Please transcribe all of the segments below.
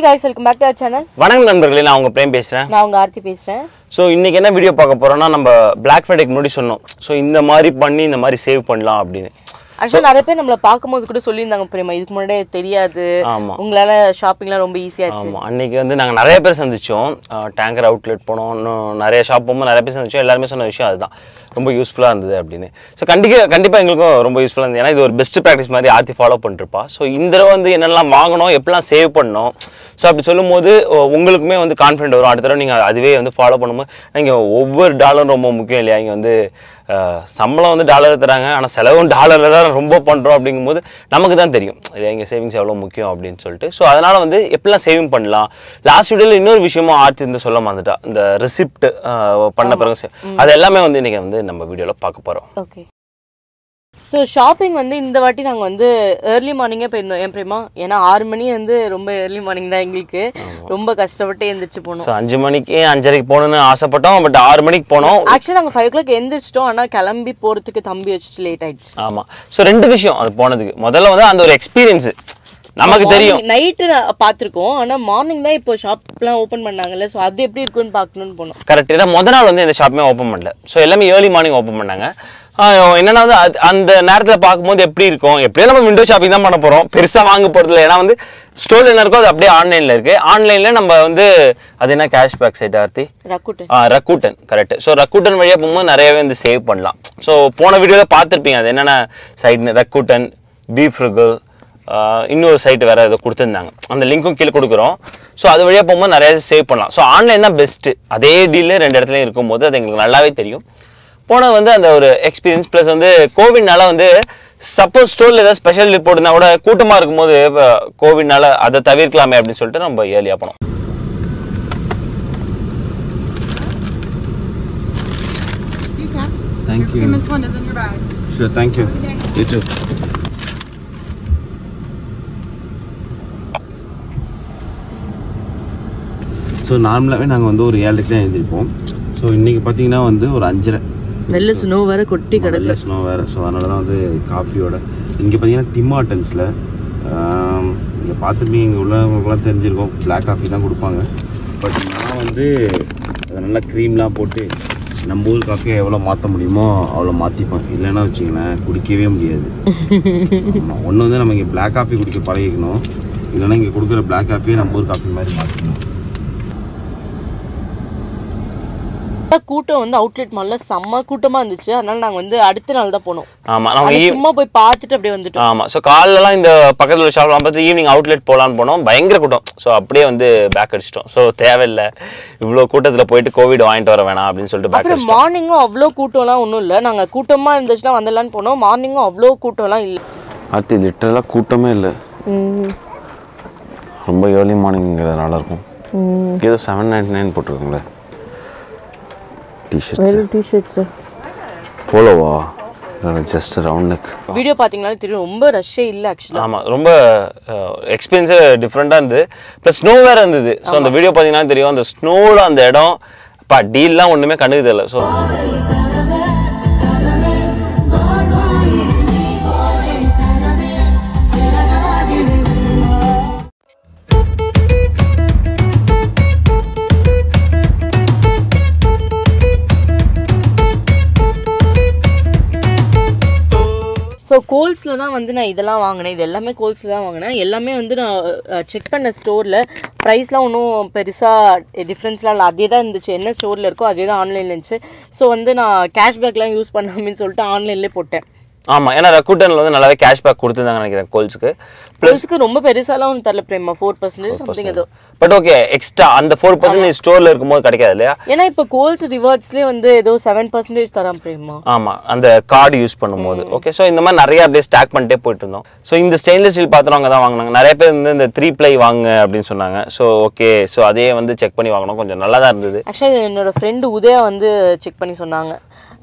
guys welcome back to our channel வணக்கம் நண்பர்களே நான் உங்க பிரேம் பேசுறேன் நான் உங்க ஆர்த்தி பேசுறேன் ஸோ இன்னைக்கு என்ன வீடியோ பார்க்க போறோம்னா நம்ம பிளாக் ஃப்ரைடேக்கு முன்னாடி சொன்னோம் ஸோ இந்த மாதிரி பண்ணி இந்த மாதிரி சேவ் பண்ணலாம் அப்படின்னு ஆக்சுவலா நிறைய பேர் நம்மள பார்க்கும்போது கூட சொல்லியிருந்தாங்க பிரேமா இதுக்கு முன்னாடியே தெரியாது ஆமா. உங்களால ஷாப்பிங்லாம் ரொம்ப ஈஸியாச்சு ஆமாம் அன்னைக்கு வந்து நாங்கள் நிறைய பேர் சந்திச்சோம் டேங்கர் அவுட்லெட் போனோம் இன்னும் நிறைய ஷாப் போகும்போது நிறைய பேர் சந்திச்சோம் எல்லாருமே சொன்ன விஷயம் அதுதான் ரொம்ப யூஸ்ஃபுல்லாக இருந்தது அப்படின்னு ஸோ கண்டிப்பாக கண்டிப்பாக எங்களுக்கும் ரொம்ப யூஸ்ஃபுல்லாக இருந்தது ஏன்னா இது ஒரு பெஸ்ட் ப்ராக்டிஸ் மாதிரி ஆர்த்தி ஃபாலோ பண்ணிருப்பா ஸோ இந்த தடவை வந்து என்னெல்லாம் வாங்கணும் எப்படிலாம் சேவ் பண்ணணும் ஸோ அப்படி சொல்லும்போது உ- உங்களுக்குமே வந்து கான்ஃபிடென்ட் வரும் அடுத்த தடவை நீங்கள் அதுவே வந்து ஃபாலோ பண்ணும்போது நீங்கள் ஒவ்வொரு டாலரும் ரொம்ப முக்கியம் இல்லையா இங்கே வந்து அஹ், சம்பளம் வந்து டாலர் தராங்க ஆனால் செலவும் டாலரில் தான் ரொம்ப பண்ணுறோம் அப்படிங்கும்போது நமக்கு தான் தெரியும் இல்லையா இங்கே சேவிங்ஸ் எவ்வளோ முக்கியம் அப்படின்னு சொல்லிட்டு ஸோ அதனால் வந்து எப்படிலாம் சேவிங் பண்ணலாம் லாஸ்ட் வீடியோவில் இன்னொரு விஷயமும் ஆர்த்தி வந்து சொல்ல மறந்துட்டா இந்த ரிசிப்ட் பண்ண பிறகு se- அது எல்லாமே வந்து இன்றைக்கி வந்து நம்ம வீடியோவில் பார்க்க போகிறோம் ஓகே ஸோ ஷாப்பிங் வந்து இந்த வாட்டி நாங்கள் வந்து ஏர்லி மார்னிங்கே போயிருந்தோம் ஏன் பிரேமா ஏன்னா ஆறு மணி வந்து ரொம்ப ஏர்லி மார்னிங் தான் எங்களுக்கு ரொம்ப கஷ்டப்பட்டு எந்திரிச்சு போனோம் ஸோ அஞ்சு மணிக்கு அஞ்சரைக்கு போகணுன்னு ஆசைப்பட்டோம் பட் ஆறு மணிக்கு போனோம் ஆக்சுவலாக நாங்கள் ஃபைவ் ஓ கிளாக் எந்திரிச்சிட்டோம் ஆனால் கிளம்பி போகிறதுக்கு தம்பி வச்சுட்டு லேட் ஆயிடுச்சு ஆமாம் ஸோ ரெண்டு விஷயம் அது போனதுக்கு முதல்ல வந்து அந்த ஒரு எக்ஸ்பீரியன்ஸு நமக்கு தெரியும் நைட்டு பார்த்துருக்கோம் ஆனால் மார்னிங் தான் இப்போ ஷாப்லாம் ஓப்பன் பண்ணாங்கல்ல ஸோ அது எப்படி இருக்குன்னு பார்க்கணும்னு போனோம் கரெக்ட் ஏன்னா முத நாள் வந்து இந்த ஷாப்புமே ஓப்பன் பண்ணல ஸோ எல்லாமே ஏர்லி மார்னிங் ஓப்பன் பண்ணாங்க ஆஹ் என்னன்னா வந்து அது- அந்த நேரத்தில் பார்க்கும்போது எப்படி இருக்கும் எப்படியும் நம்ம விண்டோ ஷாப்பிங் தான் பண்ண போகிறோம் பெருசாக வாங்க போகிறதில்ல ஏன்னா வந்து ஸ்டோரில் என்ன இருக்கோ அது அப்படியே ஆன்லைனில் இருக்குது ஆன்லைனில் நம்ம வந்து அது என்ன கேஷ்பேக் சைட் ஆர்த்தி ரக்குட்டு ஆ ரக்கூட்டன் கரெக்ட் ஸோ ரக்கூட்டன் வழியாக போகும்போது நிறையவே வந்து சேவ் பண்ணலாம் ஸோ போன வீடியோவில் பார்த்துருப்பீங்க அது என்னென்ன சைட்னு ரக்கூட்டன் பீஃப் ரிகல் இன்னொரு சைட் வேறு ஏதோ கொடுத்துருந்தாங்க அந்த லிங்க்கும் கீழே கொடுக்குறோம் ஸோ அது வழியாக போகும்போது நிறைய சேவ் பண்ணலாம் ஸோ ஆன்லைன் தான் பெஸ்ட்டு அதே டீலு ரெண்டு இடத்துலையும் இருக்கும்போது அது எங்களுக்கு நல்லாவே தெரியும் போன வந்து அந்த ஒரு எக்ஸ்பீரியன்ஸ் ப்ளஸ் வந்து கோவிட்னால வந்து சப்போஸ் ஸ்டோரில் ஏதாவது ஸ்பெஷல் ரிப்போர்ட் இருந்தால் கூட கூட்டமாக இருக்கும்போது இப்போ கோவிட்னால அதை தவிர்க்கலாமே அப்படின்னு சொல்லிட்டு நம்ம ஏர்லியாக போனோம் You can. Thank Your you. famous one is in your bag. Sure, thank you. You too. So நார்மலாகவே நாங்கள் வந்து ஒரு ஏழரைக்கு தான் எழுந்திருப்போம் ஸோ இன்றைக்கி பார்த்தீங்கன்னா வந்து ஒரு அஞ்சரை வெள்ள ஸ்னோ வேற கொட்டி நல்ல ஸ்னோ வேறு ஸோ அதனால தான் வந்து காஃபியோட இங்கே பார்த்தீங்கன்னா டிம் ஹார்ட்டன்ஸில் இங்கே பார்த்துருப்பீங்க இங்கே உள்ளவங்களுக்குலாம் தெரிஞ்சிருக்கும் பிளாக் காஃபி தான் கொடுப்பாங்க பட் நான் வந்து அதை நல்லா க்ரீம்லாம் போட்டு நம்ம ஊர் காஃபியை எவ்வளோ மாற்ற முடியுமோ அவ்வளோ மாற்றிப்பேன் இல்லைன்னா வச்சிங்களேன் குடிக்கவே முடியாது ஆமாம் ஒன்று வந்து நம்ம இங்கே பிளாக் காஃபி குடிக்க பழகிக்கணும் இல்லைன்னா இங்கே கொடுக்குற பிளாக் காஃபியை நம்ம ஊர் காஃபி மாதிரி மாற்றிக்கணும் கூட்டம் வந்து அவுட்லெட் மால்ல செம்ம கூட்டமா இருந்துச்சு அதனால நாங்க வந்து அடுத்த நாள் தான் போனோம் ஆமாம் நம்ம அது ஈ சும்மா போய் பார்த்துட்டு அப்படியே வந்துட்டோம் ஆமாம் ஸோ காலைலலாம் இந்த பக்கத்தில் உள்ள ஷாப்லாம் பார்த்து ஈவினிங் அவுட்லெட் போகலான்னு போனோம் பயங்கர கூட்டம் ஸோ அப்படியே வந்து பேக் அடிச்சிட்டோம் ஸோ தேவையில்லை இவ்வளோ கூட்டத்தில் போயிட்டு கோவிட் வாங்கிட்டு வர வேணாம் அப்படின்னு சொல்லிட்டு பேக் அப்புறம் மார்னிங்கும் அவ்வளோ கூட்டம்லாம் ஒன்றும் இல்லை நாங்க கூட்டமா இருந்துச்சுன்னா வந்துடலான்னு போனோம் மார்னிங்கும் அவ்வளோ கூட்டம்லாம் இல்லை அது லிட்டரலாக கூட்டமே இல்லை ரொம்ப ஏர்லி மார்னிங்கிறதுனால இருக்கும் ஏதோ செவன் நைன்டி நைன் போட்டிருக்கோங்களே டிஷர்ட்ஸ் டிஷர்ட்ஸ் போலோவா ஜஸ்ட் ரவுண்ட் நெக் வீடியோ பார்த்தீங்கன்னாலே தெரியும் ரொம்ப ரஷ்ஷே இல்லை ஆக்சுவலாக ஆமாம் ரொம்ப எக்ஸ்பீரியன்ஸே டிஃப்ரெண்ட்டாக இருந்தது ப்ளஸ் ஸ்னோ வேறு இருந்தது ஸோ அந்த வீடியோ பார்த்தீங்கன்னா தெரியும் அந்த ஸ்னோவில் அந்த இடம் இப்போ டீல்லாம் ஒன்றுமே கண்டுக்கு தெரியல ஸோ ஸோ கோல்ஸில் தான் வந்து நான் இதெல்லாம் வாங்கினேன் இது எல்லாமே கோல்ஸில் தான் வாங்கினேன் எல்லாமே வந்து நான் செக் பண்ண ஸ்டோரில் ப்ரைஸ்லாம் ஒன்றும் பெருசாக டிஃப்ரென்ஸ்லாம் இல்லை அதே தான் இருந்துச்சு என்ன ஸ்டோரில் இருக்கோ அதே தான் ஆன்லைனில் இருந்துச்சு ஸோ வந்து நான் கேஷ்பேக்லாம் யூஸ் பண்ணாமன்னு சொல்லிட்டு ஆன்லைன்லேயே போட்டேன் ஆமாம் ஏன்னா ரக்கூட்டனில் வந்து நல்லாவே கேஷ்பேக் கொடுத்துருந்தாங்க நினைக்கிறேன் கோல்ஸுக்கு ப்ளஸ்க்கு ரொம்ப பெருசாலாம் ஒன்றும் தரல பிரேமா ஃபோர் பர்சன்டேஜ் சம்திங் ஏதோ பட் ஓகே எக்ஸ்ட்ரா அந்த ஃபோர் பர்சன்ட் ஸ்டோரில் இருக்கும்போது கிடைக்காது இல்லையா ஏன்னா இப்போ கோல்ஸ் ரிவார்ட்ஸ்லேயே வந்து ஏதோ செவன் பர்சன்டேஜ் தரான் பிரேமா ஆமாம் அந்த கார்டு யூஸ் பண்ணும்போது ஓகே ஸோ இந்த மாதிரி நிறைய அப்படியே ஸ்டாக் பண்ணிட்டே போயிட்டு இருந்தோம் ஸோ இந்த ஸ்டெயின்லெஸ் ஸ்டீல் பாத்திரம் அங்கே தான் வாங்கினாங்க நிறைய பேர் வந்து இந்த த்ரீ ப்ளை வாங்க அப்படின்னு சொன்னாங்க ஸோ ஓகே ஸோ அதே வந்து செக் பண்ணி வாங்கினோம் கொஞ்சம் நல்லா தான் இருந்தது ஆக்சுவலாக என்னோட ஃப்ரெண்டு உதயா வந்து செக் பண்ணி சொன்னாங்க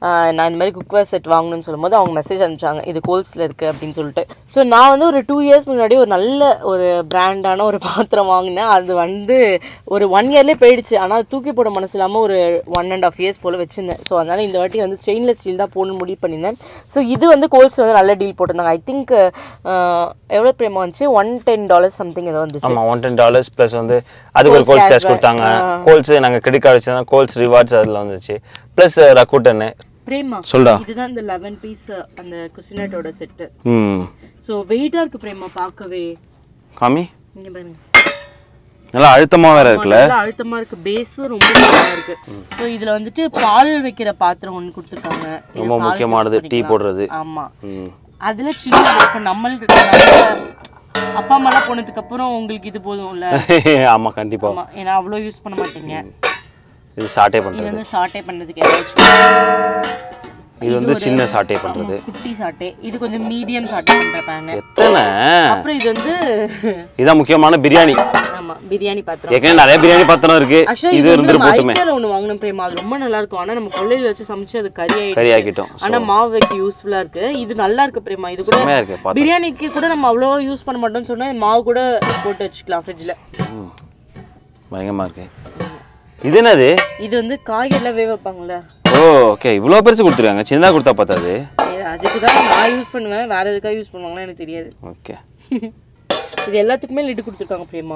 ஆஹ் நான் இந்த மாதிரி குக்வேர் செட் வாங்கணும்னு சொல்லும்போது அவங்க மெசேஜ் அனுப்பிச்சாங்க இது கோல்ஸில் இருக்குது அப்படின்னு சொல்லிட்டு ஸோ நான் வந்து ஒரு டூ இயர்ஸ் முன்னாடி ஒரு நல்ல ஒரு பிராண்டான ஒரு பாத்திரம் வாங்கினேன் அது வந்து ஒரு ஒன் இயர்லேயே போயிடுச்சு ஆனால் தூக்கி போட மனசு இல்லாமல் ஒரு ஒன் அண்ட் ஆஃப் இயர்ஸ் போல் வச்சிருந்தேன் ஸோ அதனால் இந்த வாட்டி வந்து ஸ்டெயின்லெஸ் ஸ்டீல் தான் போகணும்னு முடிவு பண்ணியிருந்தேன் ஸோ இது வந்து கோல்ஸ் வந்து நல்ல டீல் போட்டிருந்தாங்க ஐ திங்க் எவ்வளோ பிரேமா வந்துச்சு ஒன் டென் டாலர்ஸ் சம்திங் ஏதோ வந்துச்சு ஆமா ஒன் டென் டாலர்ஸ் ப்ளஸ் வந்து அதுக்கு ஒரு Coles கோல்ஸ் கேஷ் cashback. கொடுத்தாங்க கோல்ஸ் நாங்க கிரெடிட் கார்டு வச்சிருந்தா கோல்ஸ் ரிவார்ட்ஸ் அதில் வந்துச்சு ப்ளஸ் ரக்கூட்டன்னு பிரேமா சொல்டா. இதுதான் இந்த லெவன் பீஸ் அந்த குசினட்டோட செட்டு ம் ஸோ வெயிட்டாக இருக்கு பிரேமா பார்க்கவே காமி இங்க பாருங்க நல்லா அழுத்தமா வேற இருக்குல்ல நல்லா அழுத்தமா இருக்கு பேஸும் ரொம்ப நல்லா இருக்கு ஸோ இதுல வந்துட்டு பால் வைக்கிற பாத்திரம் ஒன்று கொடுத்துருக்காங்க இது ரொம்ப பால் முக்கியமானது use டீ பண்ணிக்கலாம். போடுறது ஆமா ம் அதுல சின்ன இப்போ நம்மளுக்கு நம்ம அப்பா அம்மாலாம் போனதுக்கு அப்புறம் உங்களுக்கு இது போதும்ல ஆமா கண்டிப்பா ஆமா ஏன்னா அவ்வளோ யூஸ் பண்ண மாட்டீங்க இது சாட்டே இது பண்றது வந்து சாட்டே பண்ணதுக்கு ஏதாச்சும் இது வந்து சின்ன சாட்டே பண்றது குட்டி சாட்டே இது கொஞ்சம் மீடியம் சாட்டே பண்ற பேனு எத்தனை அப்புறம் இது வந்து இதான் முக்கியமான பிரியாணி ஆமா பிரியாணி பாத்திரம் ஏற்கனவே நிறைய பிரியாணி பாத்திரம் இருக்கு ஆக்சுவலா இது இது வந்து இருந்துட்டு நம்ம போட்டுமே ஐக்கியால ஒண்ணு வாங்கினோம் பிரேமா அது ரொம்ப நல்லா இருக்கும் ஆனா நம்ம கொள்ளையில வச்சு சமைச்சு அது கறி கறி ஆயிடுச்சு ஆக்கிட்டோம் ஆனா மாவு வைக்க யூஸ்ஃபுல்லா இருக்கு இது நல்லா இருக்கு பிரேமா இது கூட செம்மையா இருக்கு பாத்திரம் பிரியாணிக்கு கூட நம்ம அவ்வளோ யூஸ் பண்ண மாட்டோம்னு சொன்னா மாவு கூட போட்டு வச்சுக்கலாம் ஃப்ரிட்ஜ்ல பயங்கரமா இருக்கு இது என்னது இது வந்து காய்கறிலாம் வேக வைப்பாங்கல்ல ஓ ஓகே இவ்வளோ பெருசு கொடுத்துருக்காங்க சின்னதாக கொடுத்தா பார்த்தாது இது அதுக்கு தான் நான் யூஸ் பண்ணுவேன் வேற எதுக்காக யூஸ் பண்ணுவாங்களா எனக்கு தெரியாது ஓகே இது எல்லாத்துக்குமே லிட்டு கொடுத்துருக்காங்க பிரேமா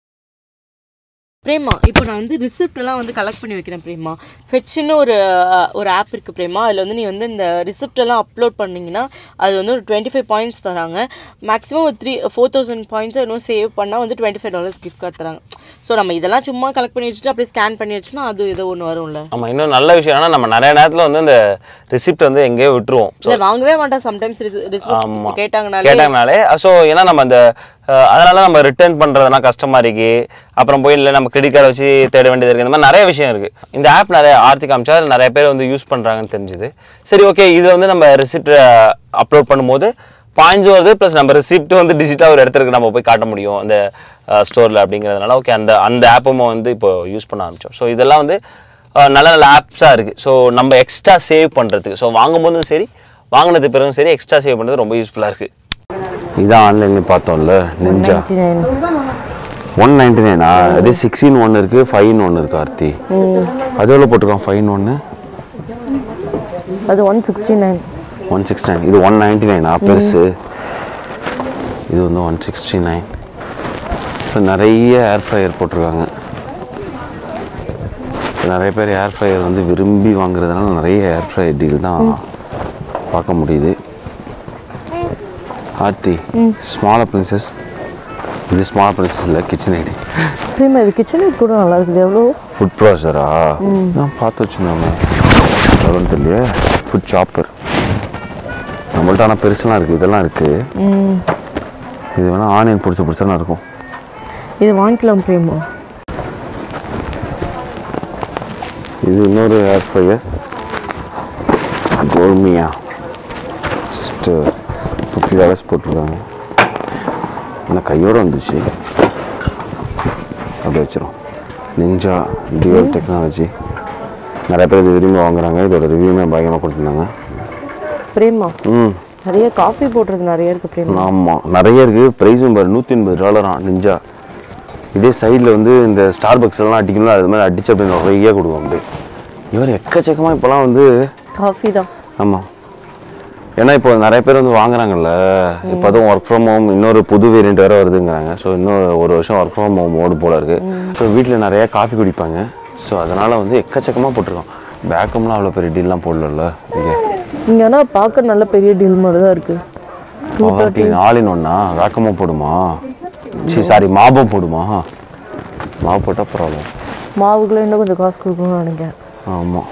பிரேமா இப்போ நான் வந்து ரிசிப்ட் எல்லாம் வந்து கலெக்ட் பண்ணி வைக்கிறேன் பிரேமா ஃபெட்ச்னு ஒரு அஹ், ஒரு ஆப் இருக்கு பிரேமா அதில் வந்து நீ வந்து இந்த ரிசிப்ட் எல்லாம் அப்லோட் பண்ணீங்கன்னா அது வந்து ஒரு டுவெண்ட்டி ஃபைவ் பாயிண்ட்ஸ் தராங்க மேக்ஸிமம் ஒரு த்ரீ ஃபோர் தௌசண்ட் பாயிண்ட்ஸ் இன்னும் சேவ் பண்ணால் வந்து twenty five dollars gift card தராங்க ஸோ நம்ம இதெல்லாம் சும்மா கலெக்ட் பண்ணி வச்சுட்டு அப்படியே ஸ்கேன் பண்ணி வச்சோம்னா அது ஏதோ ஒன்று வரும்ல ஆமா இன்னும் நல்ல விஷயம் என்னன்னா நம்ம நிறைய நேரத்துல வந்து அந்த ரிசிப்ட் வந்து எங்கேயோ விட்டுருவோம் இல்லை வாங்கவே மாட்டோம் சம்டைம்ஸ் ரிசிப்ட் கேட்டாங்கனாலே கேட்டாங்கனாலே ஸோ ஏன்னா நம்ம அந்த அஹ், அதனால நம்ம ரிட்டர்ன் பண்றதுனா கஷ்டமா இருக்கு அப்புறம் போய் இல்லை நம்ம கிரெடிட் கார்டு வச்சு தேட வேண்டியது இருக்கு இந்த மாதிரி நிறைய விஷயம் இருக்கு இந்த ஆப் நிறைய ஆர்த்தி காமிச்சா அதுல நிறைய பேர் வந்து யூஸ் பண்றாங்கன்னு தெரிஞ்சுது சரி ஓகே இது வந்து நம்ம ரிசிப்ட் அப்லோட் பண்ணும்போது பாயிண்ட்ஸ் வருது ப்ளஸ் நம்ம ரிசிப்ட் வந்து டிஜிட்டாக ஒரு இடத்துக்கு நம்ம போய் காட்ட முடியும் அந்த ஸ்டோரில் அப்படிங்கிறதுனால ஓகே அந்த அந்த ஆப்பும் வந்து இப்போ யூஸ் பண்ண ஆரம்பிச்சோம் ஸோ இதெல்லாம் வந்து அஹ், நல்ல நல்ல ஆப்ஸாக இருக்குது ஸோ நம்ம எக்ஸ்ட்ரா சேவ் பண்ணுறதுக்கு ஸோ வாங்கும் போதும் சரி வாங்கினது பிறகும் சரி எக்ஸ்ட்ரா சேவ் பண்ணுறது ரொம்ப யூஸ்ஃபுல்லாக இருக்குது இதான் ஆன்லைன்ல பார்த்தோம்ல நிஞ்சா ஒன் நைன்டி நைனா அதே சிக்ஸ்டின் ஒன்று இருக்குது ஃபைன் ஒன்று இருக்கு ஆர்த்தி அது எவ்வளோ போட்டிருக்கான் ஃபைன் ஒன்று அது one sixty nine one six nine இது ஒன் நைன்டி நைனா பெருசு இது வந்து ஒன் சிக்ஸ்டி நைன் ஸோ நிறைய ஏர் ஃப்ரையர் போட்டிருக்காங்க நிறைய பேர் ஏர் ஃப்ரையர் வந்து விரும்பி வாங்குறதுனால நிறைய ஏர் ஃப்ரையர் டீல் தான் பார்க்க முடியுது ஆர்த்தி ஸ்மால் அப்ளைன்சஸ் இது ஸ்மால் அப்ளைன்சஸ் இல்லை கிச்சன் ஐடி பிரேமா இது கிச்சனுக்கு கூட நல்லா இருக்குது எவ்வளோ ஃபுட் ப்ராசரா நான் பார்த்து வச்சுருந்தோமே எவ்வளோன்னு தெரியல ஃபுட் சாப்பர் நம்மள்ட்ட ஆனால் பெருசுலாம் இருக்குது இதெல்லாம் இருக்குது இது வேணால் ஆனியன் பிடிச்ச பிடிச்சலாம் இருக்கும் இது வாங்கிக்கலாம் பிரேமா இது இன்னொரு ஏர் ஃப்ரையர் கோல்மியா ஜஸ்ட்டு ஃபிஃப்டி டாலர்ஸ் போட்டிருக்காங்க ஆனால் கையோடு வந்துச்சு அப்படி வச்சிரும் நிஞ்சா டியூவல் டெக்னாலஜி நிறைய பேர் இது விரும்பி வாங்குறாங்க இதோட ரிவ்யூமே பயங்கரமாக கொடுத்துருந்தாங்க பிரேமா ம் நிறைய காஃபி போடுறது நிறைய இருக்கு பிரேமா ஆமாம் நிறைய இருக்குது ப்ரைஸும் பாரு நூற்றி எண்பது டாலராம் நிஞ்சா இதே சைடில் வந்து இந்த ஸ்டார் பக்ஸ் எல்லாம் அடிக்கணும் அது மாதிரி அடிச்சு அப்படி நிறைய கொடுக்கும் அப்படியே இவர் எக்கச்சக்கமாக இப்போலாம் வந்து காஃபி தான் ஆமாம் ஏன்னா இப்போ நிறைய பேர் வந்து வாங்குறாங்கல்ல இப்போ அதுவும் ஒர்க் ஃப்ரம் ஹோம் இன்னொரு புது வேரியண்ட் வேறு வருதுங்கிறாங்க ஸோ இன்னும் ஒரு வருஷம் ஒர்க் ஃப்ரம் ஹோம் ஓடு போல இருக்கு ஸோ வீட்டில் நிறைய காஃபி குடிப்பாங்க ஸோ அதனால் வந்து எக்கச்சக்கமாக போட்டிருக்கோம் பேக்கம்லாம் அவ்வளோ பெரிய டீல்லாம் போடல இங்கே இங்கே ஆனால் பார்க்க நல்ல பெரிய டீல் மாதிரி தான் இருக்கு பவர் கிளீன் ஆல் இன் ஒன்னா வேக்கமாக போடுமா சரி சாரி மாபம் போடுமா மாவு போட்டால் பரவாயில்ல மாவுக்குள்ள இன்னும் கொஞ்சம் காசு கொடுக்கணும்னு நினைக்கிறேன் ஆமாம்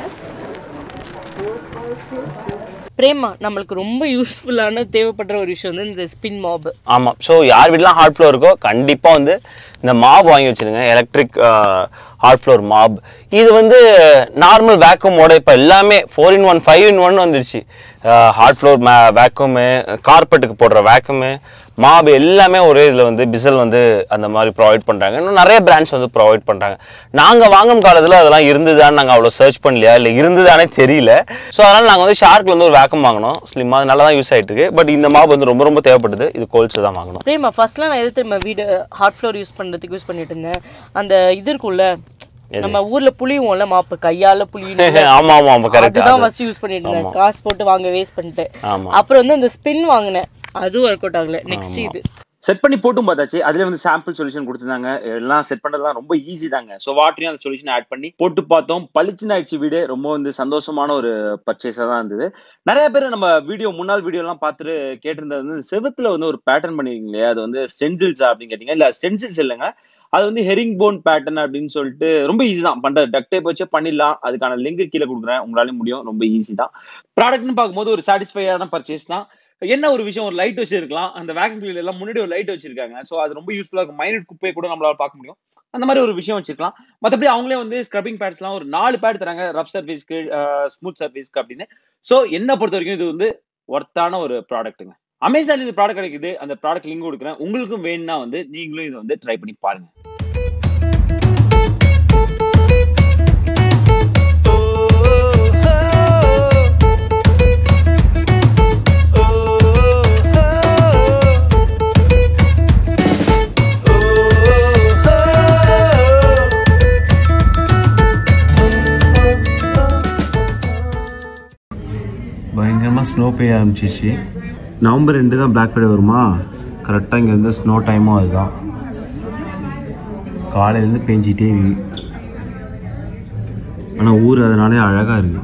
பிரேமா நம்மளுக்கு ரொம்ப யூஸ்ஃபுல்லான தேவைப்படுற ஒரு விஷயம் வந்து இந்த ஸ்பின் மாப் ஆமாம் ஸோ யார் வீட்லாம் ஹாட் ஃப்ளோ இருக்கோ கண்டிப்பாக வந்து இந்த மாவு வாங்கி வச்சிருங்க எலக்ட்ரிக் ஹார்ட் ஃப்ளோர் மாப் இது வந்து நார்மல் வேக்யூமோட இப்போ எல்லாமே four in one five in one வந்துருச்சு ஹார்ட் ஃப்ளோர் மே வேக்யூமு கார்பெட்டுக்கு போடுற வேக்யூமு மாப் எல்லாமே ஒரே இதில் வந்து பிசல் வந்து அந்த மாதிரி ப்ரொவைட் பண்ணுறாங்க இன்னும் நிறைய பிராண்ட்ஸ் வந்து ப்ரொவைட் பண்ணுறாங்க நாங்கள் வாங்கும் காலத்தில் அதெல்லாம் இருந்துதான்னு நாங்கள் அவ்வளோ சர்ச் பண்ணலையா இல்லை இருந்துதானே தெரியல ஸோ அதனால் நாங்கள் வந்து ஷார்க்கில் வந்து ஒரு வேக்கம் வாங்கினோம் ஸ்லிம்மாக அது நல்லா தான் யூஸ் ஆகிட்டு இருக்கு பட் இந்த மாப் வந்து ரொம்ப ரொம்ப தேவைப்படுது இது கோல்ஸ் தான் வாங்கணும் பிரேமா ஃபர்ஸ்ட்லாம் நான் எது தெரியுமா வீடு ஹாட் ஃப்ளோர் யூஸ் பண்ணுறதுக்கு யூஸ் பண்ணிட்டு இருந்தேன் அந்த இது இருக்கும்ல நம்ம ஊர்ல புளியும்ல மாப்பு கையால புளியும் ஆமாம் ஆமாம் ஆமாம் கரெக்ட் அதுதான் ஃபர்ஸ்ட் யூஸ் பண்ணிட்டு இருந்தேன் காசு போட்டு வாங்க வேஸ்ட் பண்ணிட்டு ஆமா. அப்புறம் வந்து அந்த ஸ்பின் வாங்கினேன் அதுவும் ஒர்க் அவுட் ஆகல நெக்ஸ்ட் இது செட் பண்ணி போட்டும் பார்த்தாச்சு அதுல வந்து சாம்பிள் சொல்யூஷன் கொடுத்துருந்தாங்க எல்லாம் செட் பண்றதுலாம் ரொம்ப ஈஸி தாங்க ஸோ வாட்டரையும் அந்த சொல்யூஷன் ஆட் பண்ணி போட்டு பார்த்தோம் பளிச்சுன்னு ஆயிடுச்சு வீடு ரொம்ப வந்து சந்தோஷமான ஒரு பர்ச்சேஸாக தான் இருந்தது நிறைய பேர் நம்ம வீடியோ முன்னாள் வீடியோ எல்லாம் பார்த்துட்டு கேட்டிருந்தது வந்து செவுத்துல வந்து ஒரு பேட்டர்ன் பண்ணிருக்கீங்களே அது வந்து ஸ்டென்சில்ஸா அப்படின்னு கேட்டீங்க இல்ல ஸ்டென்சில்ஸ் இல்லைங்க அது வந்து ஹெரிங் போன் பேட்டர்ன் அப்படின்னு சொல்லிட்டு ரொம்ப ஈஸி தான் பண்றது டக் டைப் வச்சே பண்ணிடலாம் அதுக்கான லிங்க் கீழே கொடுக்குறேன் உங்களால முடியும் ரொம்ப ஈஸி தான் ப்ராடக்ட்னு பார்க்கும்போது ஒரு சாட்டிஸ்ஃபையான பர்ச்சேஸ் தான் என்ன ஒரு விஷயம் ஒரு லைட் வச்சிருக்கலாம் அந்த வேக்யூம் கிளீனர் எல்லாம் முன்னாடி ஒரு லைட் வச்சிருக்காங்க ஸோ அது ரொம்ப யூஸ்ஃபுல்லா இருக்கும் மைனட் குப்பையை கூட நம்மளால பார்க்க முடியும் அந்த மாதிரி ஒரு விஷயம் வச்சிருக்கலாம் மற்றபடி அவங்களே வந்து ஸ்க்ரப்பிங் பேட்ஸ்லாம் ஒரு நாலு பேட் தராங்க ரஃப் சர்வீஸ்க்கு ஸ்மூத் சர்வீஸ்க்கு அப்படின்னு ஸோ என்ன பொறுத்த வரைக்கும் இது வந்து ஒர்த்தான ஒரு ப்ராடக்ட்டுங்க அமேசான் இந்த ப்ராடக்ட் கிடைக்குது அந்த ப்ராடக்ட் லிங்க் கொடுக்குறேன் உங்களுக்கும் வேணும்னா வந்து நீங்களும் இதை வந்து ட்ரை பண்ணி பாருங்க பயங்கரமாக ஸ்னோ பெய்ய ஆரம்பிச்சிச்சு நவம்பர் ரெண்டு தான் பிளாக் ஃப்ரைடே வருமா கரெக்டாக இங்கே இருந்து ஸ்னோ டைமும் அதுதான் காலையிலேருந்து பெஞ்சிட்டே இருக்கு ஆனால் ஊர் அதனாலே அழகாக இருக்குது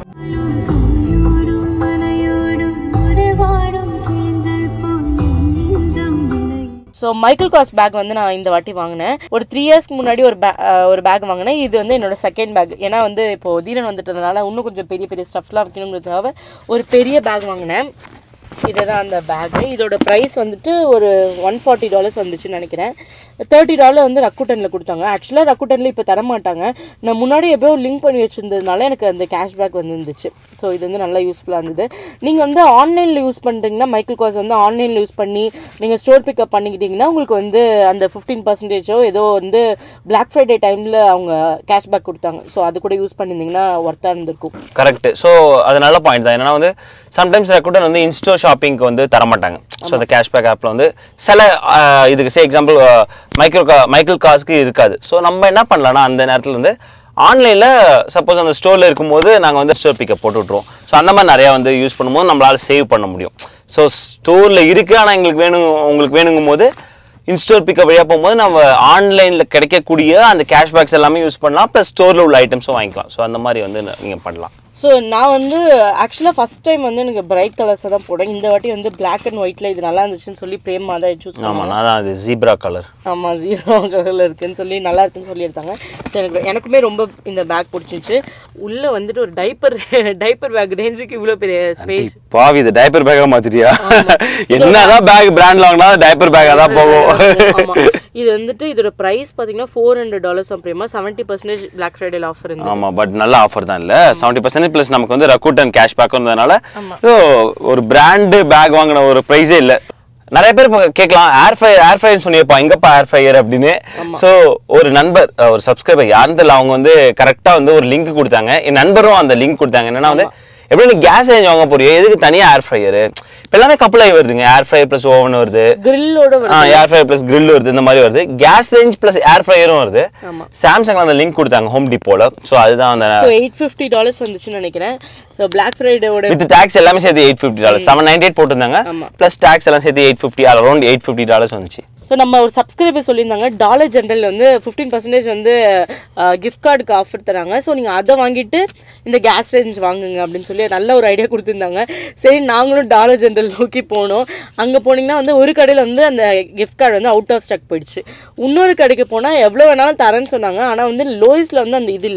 காயோடும் மனையோடும் உறவாடும் கிழிஞ்சல் போல் நெஞ்சம் விளையும் ஸோ மைக்கேல் காஸ் பேக் வந்து நான் இந்த வாட்டி வாங்கினேன் ஒரு த்ரீ இயர்ஸ்க்கு முன்னாடி ஒரு பே ஒரு பேக் வாங்கினேன் இது வந்து என்னோட செகண்ட் பேக் ஏன்னா வந்து இப்போ தீரன் வந்துட்டதுனால இன்னும் கொஞ்சம் பெரிய பெரிய ஸ்டஃப்லாம் வைக்கணுங்கிறதுக்காக ஒரு பெரிய பேக் வாங்கினேன் இதுதான் அந்த பேக்கு இதோட ப்ரைஸ் வந்துட்டு ஒரு ஒன் ஃபார்ட்டி டாலர்ஸ் வந்துச்சுன்னு நினைக்கிறேன் தேர்ட்டி டாலர் வந்து ரக்குட்டனில் கொடுத்தாங்க ஆக்சுவலாக ரக்குட்டனில் இப்போ தர மாட்டாங்க நான் முன்னாடி எப்போ லிங்க் பண்ணி வச்சிருந்ததுனால எனக்கு அந்த கேஷ்பேக் வந்து இருந்துச்சு ஸோ இது வந்து நல்லா யூஸ்ஃபுல்லாக இருந்தது நீங்கள் வந்து ஆன்லைனில் யூஸ் பண்ணுறீங்கன்னா மைக்கேல் காஸ் வந்து ஆன்லைனில் யூஸ் பண்ணி நீங்கள் ஸ்டோர் பிக்கப் பண்ணிக்கிட்டீங்கன்னா உங்களுக்கு வந்து அந்த ஃபிஃப்டீன் பர்சன்டேஜோ ஏதோ வந்து பிளாக் ஃப்ரைடே டைமில் அவங்க கேஷ்பேக் கொடுத்தாங்க ஸோ அது கூட யூஸ் பண்ணியிருந்தீங்கன்னா ஒர்த்தாக இருந்திருக்கும் கரெக்ட் ஸோ அது நல்ல பாயிண்ட் தான் என்னன்னா வந்து சம்டைம்ஸ் ரெக்கூட்டன் வந்து இன்ஸ்டோ ஷாப்பிங்க்கு வந்து தரமாட்டாங்க ஸோ அந்த கேஷ்பேக் ஆப்பில் வந்து சில ஆஹ், இதுக்கு சே எக்ஸாம்பிள் மைக்ரோ கா மைக்கேல் காஸ்க்கு இருக்காது ஸோ நம்ம என்ன பண்ணலாம்னா அந்த நேரத்தில் வந்து ஆன்லைனில் சப்போஸ் அந்த ஸ்டோரில் இருக்கும்போது நாங்கள் வந்து ஸ்டோர் பிக்கப் போட்டு விட்ருவோம் ஸோ அந்த மாதிரி நிறையா வந்து யூஸ் பண்ணும்போது நம்மளால சேவ் பண்ண முடியும் ஸோ ஸ்டோரில் இருக்குது ஆனால் எங்களுக்கு வேணும் உங்களுக்கு வேணுங்கும் போது இன்ஸ்டோர் பிக்கப் வழியாக போகும்போது நம்ம ஆன்லைனில் கிடைக்கக்கூடிய அந்த கேஷ்பேக்ஸ் எல்லாமே யூஸ் பண்ணலாம் ப்ளஸ் ஸ்டோரில் உள்ள ஐட்டம்ஸும் வாங்கிக்கலாம் ஸோ அந்த மாதிரி வந்து நீங்கள் பண்ணலாம் ஸோ நான் வந்து ஆக்சுவலாக ஃபஸ்ட் டைம் வந்து எனக்கு பிரைட் கலர்ஸை தான் போட்டேன் இந்த வாட்டி வந்து பிளாக் அண்ட் ஒயிட்டில் இது நல்லா இருந்துச்சுன்னு சொல்லி பிரேமா தான் சூஸ் ஆமாம் பண்ணாங்க நான் தான் அது ஜீப்ரா கலர் ஆமாம் ஜீரோ கலரில் இருக்குன்னு சொல்லி நல்லா இருக்குன்னு சொல்லியிருந்தாங்க So, எனக்கு எனக்குமே ரொம்ப இந்த பேக் பிடிச்சிச்சு உள்ளே வந்துட்டு ஒரு டைப்பர் டைப்பர் பேக் ரேஞ்சுக்கு இவ்வளோ பெரிய ஸ்பேஸ் பாவி இது டைப்பர் பேக்காக மாத்திட்டியா என்னதான் பேக் பிராண்ட் வாங்கினா டைப்பர் பேக்காக தான் போகும் ஆமா இது வந்துட்டு இதோட ப்ரைஸ் பார்த்தீங்கன்னா four hundred dollars Prema seventy percentage black Friday offer இருந்து ஆமா பட் நல்ல ஆஃபர் தான் இல்ல செவன்ட்டி பர்சன்டேஜ் ப்ளஸ் நமக்கு வந்து ரக்கூட்டன் கேஷ் பேக் இருந்ததுனால so, ஒரு பிராண்டு பேக் வாங்கின ஒரு ப்ரைஸே இல்ல நிறைய பேர் இப்ப கேட்கலாம் ஏர் ஃபயர் ஏர் ஃபயர்னு சொன்னியப்பா எங்கப்பா ஏர் ஃபயர் அப்படின்னு ஸோ ஒரு நண்பர் அஹ், ஒரு சப்ஸ்கிரைபர் யாருன்னு தெரியல அவங்க வந்து கரெக்டாக வந்து ஒரு லிங்க் கொடுத்தாங்க என் நண்பரும் அந்த லிங்க் கொடுத்தாங்க என்னன்னா வந்து எப்படி நீ கேஸ் ரேஞ்ச் வாங்க போறியோ எதுக்கு தனியா ஏர் ஃப்ரையர் இப்போ எல்லாமே கப்பல் ஆகி வருதுங்க ஏர் ஃப்ரையர் ப்ளஸ் ஓவன் வருது கிரில்லோட ஆ ஏர் ஃப்ரையர் ப்ளஸ் grill வருது இந்த மாதிரி வருது கேஸ் ரேஞ்ச் ப்ளஸ் ஏர் ஃப்ரையரும் வருது சாம்சங்ல அந்த லிங்க் கொடுத்தாங்க ஹோம் டிப்போல ஸோ அதுதான் அந்த ஸோ எயிட் ஃபிஃப்டி டாலர்ஸ் வந்துச்சுன்னு நினைக்கிறேன் ஸோ பிளாக் ஃப்ரைடேவோட வித் டேக்ஸ் எல்லாமே சேர்த்து eight fifty dollars seven ninety eight போட்டிருந்தாங்க ப்ளஸ் டேக்ஸ் எல்லாம் சேர்த்து eight fifty around eight fifty dollars வந்துச்சு ஸோ நம்ம ஒரு சப்ஸ்கிரைபர் சொல்லியிருந்தாங்க டாலர் ஜென்ரல் வந்து ஃபிஃப்டீன் பர்சன்டேஜ் வந்து கிஃப்ட் கார்டுக்கு ஆஃபர் தராங்க ஸோ நீங்கள் அதை வாங்கிட்டு இந்த கேஸ் ரேஞ்ச் வாங்குங்க அப்படின்னு சொல்லி நல்ல ஒரு ஐடியா கொடுத்துருந்தாங்க சரி நாங்களும் டாலர் ஜென்ரல் நோக்கி போனோம் அங்கே போனீங்கன்னா வந்து ஒரு கடையில் வந்து அந்த கிஃப்ட் கார்டு வந்து அவுட் ஆஃப் ஸ்டாக் போயிடுச்சு இன்னொரு கடைக்கு போனால் எவ்வளோ வேணாலும் தரேன்னு சொன்னாங்க ஆனால் வந்து லோயிஸில் வந்து அந்த இது இல்லை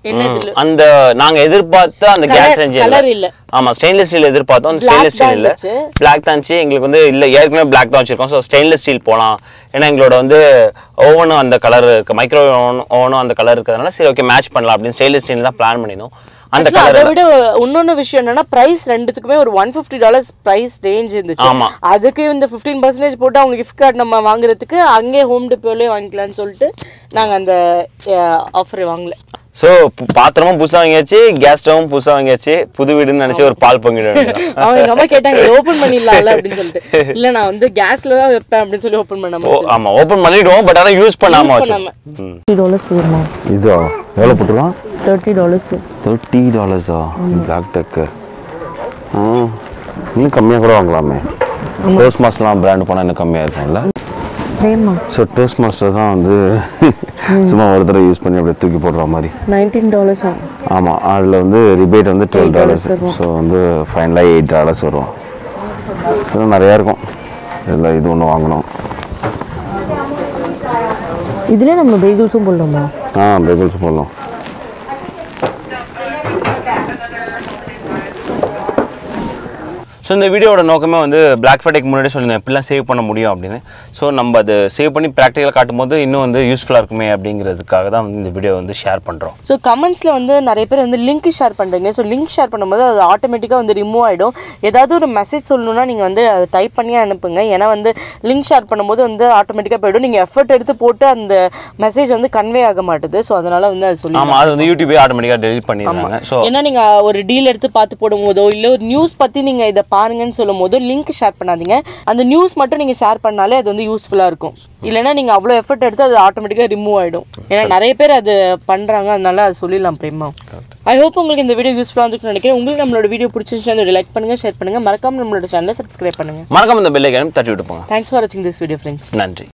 என்ன இதுல அந்த நாங்க எதிர்பார்த்த அந்த கேஸ் Colour- ரேஞ்ச் colour இல்ல. ஆமா ஸ்டெயின்லெஸ் ஸ்டீல் எதிர்பார்த்தோம் அந்த Black ஸ்டெயின்லெஸ் ஸ்டீல் தான் இல்ல இருந்துச்சு. பிளாக் தான் இருந்துச்சு எங்களுக்கு வந்து இல்ல ஏற்கனவே பிளாக் தான் வச்சிருக்கோம் ஸோ ஸ்டெயின்லெஸ் ஸ்டீல் போலாம் ஏன்னா எங்களோட வந்து ஓவனும் அந்த கலர் இருக்கு மைக்ரோ ஓவனும் அந்த கலர் இருக்கிறதுனால சரி ஓகே மேட்ச் பண்ணலாம் அப்படின்னு ஸ்டெயின்லெஸ் ஸ்டீல் தான் பிளான் பண்ணியிருந்தோம் அந்த Actually, அதை கலர் விட இன்னொன்னு விஷயம் என்னன்னா பிரைஸ் ரெண்டுத்துக்குமே ஒரு one fifty dollars price range இருந்துச்சு ஆமா. அதுக்கு இந்த ஃபிஃப்டீன் பர்சன்டேஜ் போட்டு அவங்க கிஃப்ட் கார்டு நம்ம வாங்குறதுக்கு அங்கே ஹோம் டிப்போலே வாங்கிக்கலாம்னு சொல்லிட்டு நாங்க அந்த ஆஃபர் வாங்கல ஸோ பாத்திரமும் புதுசாக வாங்கியாச்சு கேஸ் ஸ்டவும் புதுசாக வாங்கியாச்சு புது வீடுன்னு நினைச்சு ஒரு பால் பொங்கிட வேண்டியது அவங்க எங்க அம்மா கேட்டாங்க ஓபன் பண்ணிடலாம்ல அப்படின்னு சொல்லிட்டு இல்ல நான் வந்து கேஸ்ல தான் வைப்பேன் அப்படின்னு சொல்லி ஓபன் பண்ணாம ஓ ஆமா ஓப்பன் பண்ணிடுவோம் பட் ஆனால் யூஸ் பண்ணாம வச்சு பண்ணாம டாலர்ஸ் வருமா இதோ எவ்வளோ போட்டுருவோம் தேர்ட்டி டாலர்ஸ் தேர்ட்டி டாலர்ஸா பிளாக் டெக்கு ஆ இன்னும் கம்மியாக கூட வாங்கலாமே டோஸ் மாஸ்லாம் பிராண்ட் போனால் இன்னும் கம்மியாக இருக்கும்ல ஏமா ஸோ டோஸ் மாஸ்டர் தான் வந்து சும்மா ஒரு தடவை யூஸ் பண்ணி அப்படியே தூக்கி போடுற மாதிரி நைன்டீன் டாலர்ஸ் ஆமாம் அதில் வந்து ரிபேட் வந்து டுவெல் டாலர்ஸ் ஸோ வந்து ஃபைனலாக எயிட் டாலர்ஸ் வரும் இதெல்லாம் நிறையா இருக்கும் இதில் இது ஒன்று வாங்கணும் இதுல நம்ம பேகிள்ஸும் போடலாமா ஆ பேபிள்ஸ் போடலாம் ஸோ இந்த வீடியோட நோக்கமே வந்து பிளாக் ஃப்ரைடேக்கு முன்னாடி சொல்லியிருந்தேன் எப்படிலாம் சேவ் பண்ண முடியும் அப்படின்னு ஸோ நம்ம அது சேவ் பண்ணி ப்ராக்டிக்கலாக காட்டும்போது இன்னும் வந்து யூஸ்ஃபுல்லாக இருக்குமே அப்படிங்கிறதுக்காக தான் வந்து இந்த வீடியோ வந்து ஷேர் பண்ணுறோம் ஸோ கமெண்ட்ஸில் வந்து நிறைய பேர் வந்து லிங்க் ஷேர் பண்ணுறீங்க ஸோ லிங்க் ஷேர் பண்ணும்போது அது ஆட்டோமேட்டிக்காக வந்து ரிமூவ் ஆகிடும் ஏதாவது ஒரு மெசேஜ் சொல்லணும்னா நீங்கள் வந்து அதை டைப் பண்ணி அனுப்புங்க ஏன்னா வந்து லிங்க் ஷேர் பண்ணும்போது வந்து ஆட்டோமேட்டிக்காக போயிடும் நீங்கள் எஃபர்ட் எடுத்து போட்டு அந்த மெசேஜ் வந்து கன்வே ஆக மாட்டுது ஸோ அதனால் வந்து அது சொல்லி ஆமாம் அது வந்து யூடியூபே ஆட்டோமேட்டிக்காக டெலிட் பண்ணிடுறாங்க ஸோ ஏன்னா நீங்க ஒரு டீல் எடுத்து பார்த்து போடும்போதோ இல்ல ஒரு நியூஸ் பத்தி நீங்க இதை பாருங்கன்னு சொல்லும் போதோ லிங்க் ஷேர் பண்ணாதீங்க அந்த நியூஸ் மட்டும் நீங்க ஷேர் பண்ணாலே அது வந்து யூஸ்ஃபுல்லா இருக்கும் இல்லைன்னா நீங்க அவ்வளோ எஃபர்ட் எடுத்து அது ஆட்டோமேட்டிக்கா ரிமூவ் ஆயிடும் ஏன்னா நிறைய பேர் அது பண்றாங்க அதனால அது சொல்லிடலாம் பிரேமா ஐ ஹோப் உங்களுக்கு இந்த வீடியோ யூஸ்ஃபுல்லாக இருக்குன்னு நினைக்கிறேன் உங்களுக்கு நம்மளோட வீடியோ பிடிச்சிருந்துச்சு லைக் பண்ணுங்க ஷேர் பண்ணுங்க மறக்காம நம்மளோட சேனலை சப்ஸ்கிரைப் பண்ணுங்க மறக்காம இந்த பெல்லைக்கானும் தட்டி விட்டு போங்க தேங்க்ஸ் ஃபார் வாட்சிங் திஸ் வீடியோ ஃப்ரெண்ட்ஸ் நன்றி